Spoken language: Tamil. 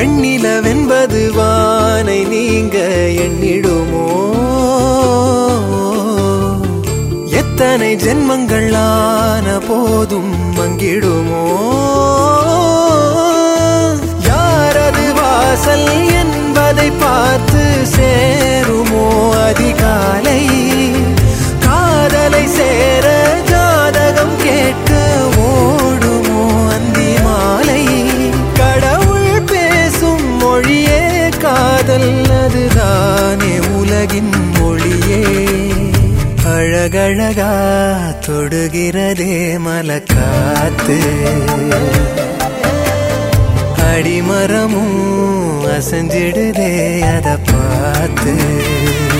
வெண்ணிலவென்பது வானை நீங்க எண்ணிடுமோ எத்தனை ஜென்மங்கள் ஆன போதும் மங்கிடுமோ யாரது வாசல் என்பதை பார்த்து சேருமோ அதிகாலை காதலை சேர ஜாதகம் கேட்க ஓடுமோ அந்தி மாலை கடவுள் பேசும் மொழியே காதல் அதுதானே உலகின் மொழியே அழகழகா தொடுகிறதே மலக்காத்து அடிமரமும் அசைஞ்சிடுதே அத பார்த்து